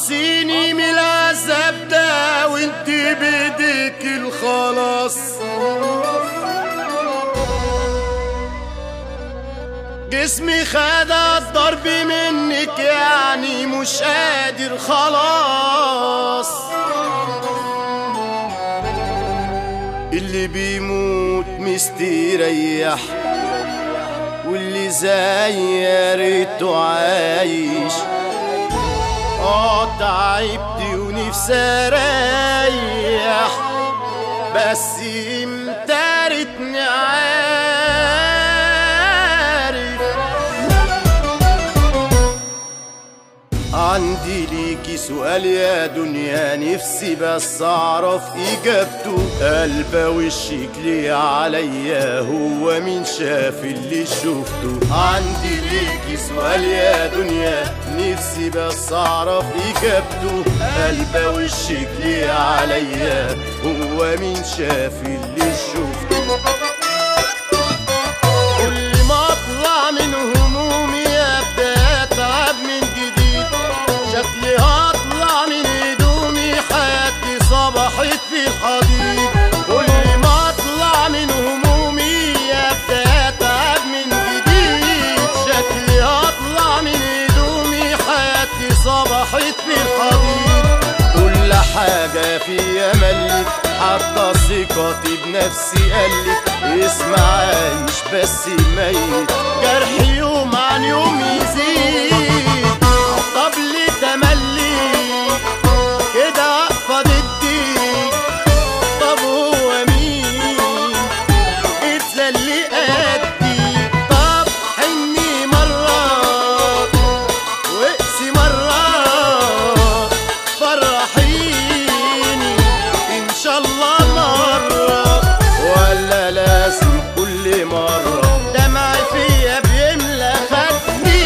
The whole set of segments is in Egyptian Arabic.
خلصيني من العذاب ده وانت بايديك الخلاص جسمي خد الضرب منك يعني مش قادر خلاص اللي بيموت مستريح واللي زي يا ريته عايش اه تعبت ونفسي اريح بس امتى ريتني عارف عندي ليكي سؤال يا دنيا نفسي بس اعرف اجابته قلبه وشك ليه عليا هو مين شاف اللي شفته عندي ليكي سؤال يا دنيا نفسي بس اعرف اجابته قلبه وشك ليه عليا هو مين شاف اللي شفته كل ما اطلع من همومي ابدا اتعب من جديد شكلي هطلع من هدومي حياتي صبحت في الحضيض كل ما اطلع من همومي ابدا اتعب من جديد شكلي هطلع من هدومي حياتي صبحت في الحضيض كل حاجة فيا ملت حتى ثقتي بنفسي قلت اسمع عايش بس ميت جرحي يوم عن يوم يزيد طب ليه تملي كده واقفة ضدي طب هو مين اتذل قدي طب حني مرات واقسي مرات فرحيني ان شاء الله مرة ولا لازم كل مرة دمعي فيا بيملى خدي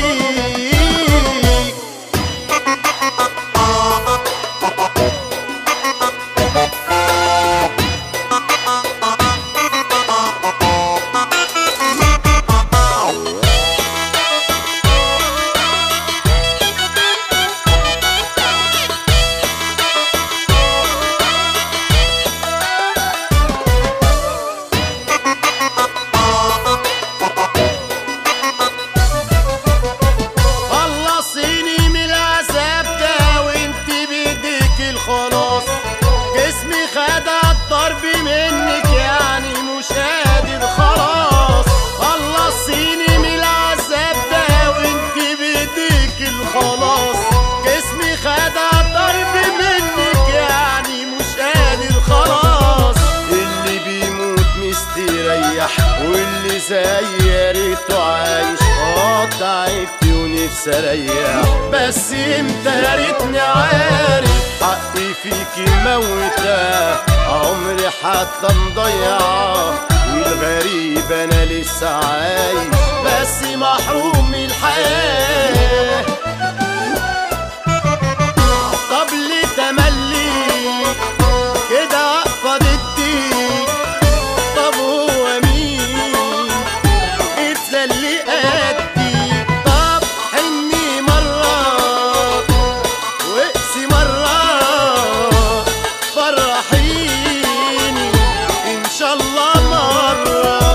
خلصيني من العذاب ده وانت بايديك الخلاص جسمي خد الضرب منك يعني مش قادر خلاص خلصيني من العذاب ده وانت بايديك الخلاص جسمي خد الضرب منك يعني مش قادر خلاص اللي بيموت مستريح واللي زي يا ريته عايش اه تعبت ونفسي اريح بس امتى يا ريتني عارف حقي فيكي موتة عمري حتى مضيعة والغريب انا لسه عايش بس محروم من الحياة طب ليه تملي كده واقفة ضدي طب هو مين اتذل قدي طب حني مرات واقسي مرات فرحيني ان شاء الله مرة